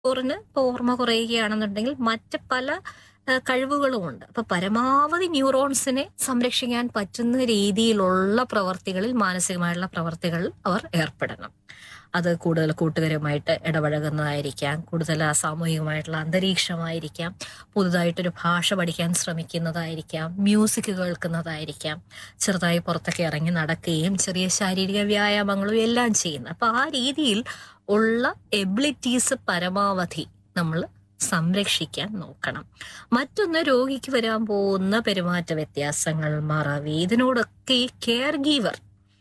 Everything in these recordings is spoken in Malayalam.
തലച്ചോറിന് ഇപ്പോൾ ഓർമ്മ കുറയുകയാണെന്നുണ്ടെങ്കിൽ മറ്റ് പല ആ, കഴിവുകളുമുണ്ട് അപ്പൊ പരമാവധി ന്യൂറോൺസിനെ സംരക്ഷിക്കാൻ പറ്റുന്ന രീതിയിലുള്ള പ്രവർത്തികളിൽ മാനസികമായിട്ടുള്ള പ്രവർത്തികളിൽ അവർ ഏർപ്പെടണം അത് കൂടുതൽ കൂട്ടുകാരുമായിട്ട് ഇടപഴകുന്നതായിരിക്കാം കൂടുതൽ സാമൂഹികമായിട്ടുള്ള അന്തരീക്ഷമായിരിക്കാം പുതുതായിട്ടൊരു ഭാഷ പഠിക്കാൻ ശ്രമിക്കുന്നതായിരിക്കാം മ്യൂസിക് കേൾക്കുന്നതായിരിക്കാം ചെറുതായി പുറത്തൊക്കെ ഇറങ്ങി നടക്കുകയും ചെറിയ ശാരീരിക വ്യായാമങ്ങളും എല്ലാം ചെയ്യുന്നത് അപ്പൊ ആ രീതിയിൽ ഉള്ള എബിലിറ്റീസ് പരമാവധി നമ്മൾ സംരക്ഷിക്കാൻ നോക്കണം മറ്റൊന്ന് രോഗിക്ക് വരാൻ പോകുന്ന പെരുമാറ്റ വ്യത്യാസങ്ങൾ മറവി ഇതിനോടൊക്കെ ഈ കെയർ ഗീവർ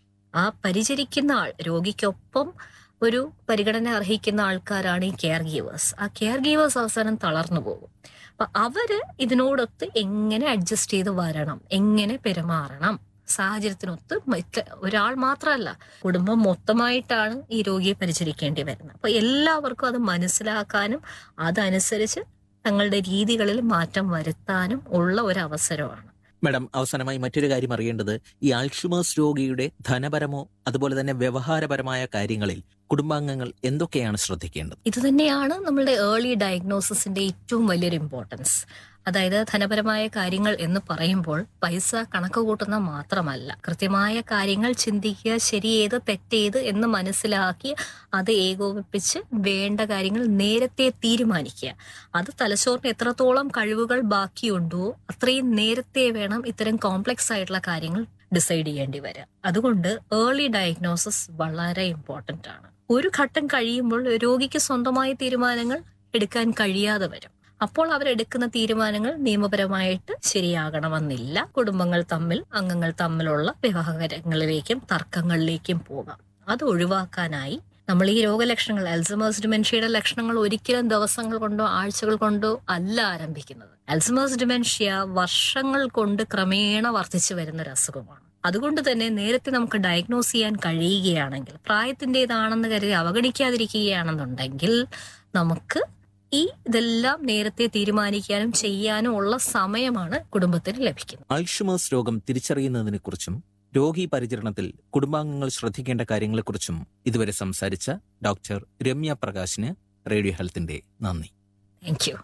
ആ പരിചരിക്കുന്ന ആൾ രോഗിക്കൊപ്പം ഒരു പരിഗണന അർഹിക്കുന്ന ആൾക്കാരാണ് ഈ കെയർ ഗീവേഴ്സ് ആ കെയർ ഗീവേഴ്സ് അവസാനം തളർന്നു പോകും അപ്പൊ അവര് ഇതിനോടൊത്ത് എങ്ങനെ അഡ്ജസ്റ്റ് ചെയ്ത് വരണം എങ്ങനെ പെരുമാറണം സാഹചര്യത്തിനൊത്ത് മറ്റ് ഒരാൾ മാത്രമല്ല കുടുംബം മൊത്തമായിട്ടാണ് ഈ രോഗിയെ പരിചരിക്കേണ്ടി വരുന്നത് അപ്പൊ എല്ലാവർക്കും അത് മനസ്സിലാക്കാനും അതനുസരിച്ച് തങ്ങളുടെ രീതികളിൽ മാറ്റം വരുത്താനും ഉള്ള ഒരു അവസരമാണ് മാഡം അവസാനമായി മറ്റൊരു കാര്യം അറിയേണ്ടത് ഈ ആൽഷുമേഴ്സ് രോഗിയുടെ ധനപരമോ അതുപോലെ തന്നെ വ്യവഹാരപരമായ കാര്യങ്ങളിൽ കുടുംബാംഗങ്ങൾ എന്തൊക്കെയാണ് ശ്രദ്ധിക്കേണ്ടത് ഇത് തന്നെയാണ് നമ്മളുടെ ഏർലി ഡയഗ്നോസിസിന്റെ ഏറ്റവും വലിയൊരു ഇമ്പോർട്ടൻസ് അതായത് ധനപരമായ കാര്യങ്ങൾ എന്ന് പറയുമ്പോൾ പൈസ കണക്ക് കൂട്ടുന്ന മാത്രമല്ല കൃത്യമായ കാര്യങ്ങൾ ചിന്തിക്കുക ശരിയേത് തെറ്റേത് എന്ന് മനസ്സിലാക്കി അത് ഏകോപിപ്പിച്ച് വേണ്ട കാര്യങ്ങൾ നേരത്തെ തീരുമാനിക്കുക അത് തലച്ചോറിന് എത്രത്തോളം കഴിവുകൾ ബാക്കിയുണ്ടോ അത്രയും നേരത്തെ വേണം ഇത്തരം കോംപ്ലക്സ് ആയിട്ടുള്ള കാര്യങ്ങൾ ഡിസൈഡ് ചെയ്യേണ്ടി വരിക അതുകൊണ്ട് ഏർലി ഡയഗ്നോസിസ് വളരെ ഇമ്പോർട്ടന്റ് ആണ് ഒരു ഘട്ടം കഴിയുമ്പോൾ രോഗിക്ക് സ്വന്തമായ തീരുമാനങ്ങൾ എടുക്കാൻ കഴിയാതെ വരും അപ്പോൾ അവരെടുക്കുന്ന തീരുമാനങ്ങൾ നിയമപരമായിട്ട് ശരിയാകണമെന്നില്ല കുടുംബങ്ങൾ തമ്മിൽ അംഗങ്ങൾ തമ്മിലുള്ള വ്യവഹാരങ്ങളിലേക്കും തർക്കങ്ങളിലേക്കും പോകാം അത് ഒഴിവാക്കാനായി നമ്മൾ ഈ രോഗലക്ഷണങ്ങൾ അൽസമേഴ്സ് ഡിമെൻഷ്യയുടെ ലക്ഷണങ്ങൾ ഒരിക്കലും ദിവസങ്ങൾ കൊണ്ടോ ആഴ്ചകൾ കൊണ്ടോ അല്ല ആരംഭിക്കുന്നത് അൽസമേഴ്സ് ഡിമെൻഷ്യ വർഷങ്ങൾ കൊണ്ട് ക്രമേണ വർദ്ധിച്ചു വരുന്ന ഒരു അസുഖമാണ് അതുകൊണ്ട് തന്നെ നേരത്തെ നമുക്ക് ഡയഗ്നോസ് ചെയ്യാൻ കഴിയുകയാണെങ്കിൽ പ്രായത്തിൻ്റെതാണെന്ന് കരുതി അവഗണിക്കാതിരിക്കുകയാണെന്നുണ്ടെങ്കിൽ നമുക്ക് ഈ ഇതെല്ലാം നേരത്തെ തീരുമാനിക്കാനും ചെയ്യാനും ഉള്ള സമയമാണ് കുടുംബത്തിന് ലഭിക്കുന്നത് ആൽഷുമേഴ്സ് രോഗം തിരിച്ചറിയുന്നതിനെക്കുറിച്ചും രോഗി പരിചരണത്തിൽ കുടുംബാംഗങ്ങൾ ശ്രദ്ധിക്കേണ്ട കാര്യങ്ങളെക്കുറിച്ചും ഇതുവരെ സംസാരിച്ച ഡോക്ടർ രമ്യ പ്രകാശിന് റേഡിയോ ഹെൽത്തിന്റെ നന്ദി താങ്ക് യു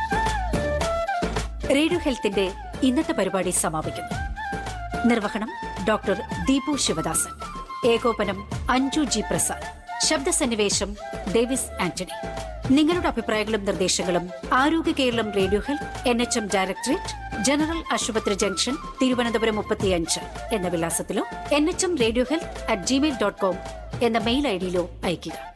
റേഡിയോ ഹെൽത്തിന്റെ ഇന്നത്തെ പരിപാടി സമാപിക്കുന്നു നിർവഹണം ഡോക്ടർ ദീപു ശിവദാസൻ ഏകോപനം അഞ്ജു ജി പ്രസാദ് ശബ്ദസന്നിവേശം ഡേവിസ് ആന്റണി നിങ്ങളുടെ അഭിപ്രായങ്ങളും നിർദ്ദേശങ്ങളും Arogya Keralam radio health N H M directorate general ആശുപത്രി ജംഗ്ഷൻ തിരുവനന്തപുരം മുപ്പത്തിയഞ്ച് എന്ന വിലാസത്തിലോ N H M radio health at gmail dot com എന്ന മെയിൽ ഐഡിയിലോ അയയ്ക്കുക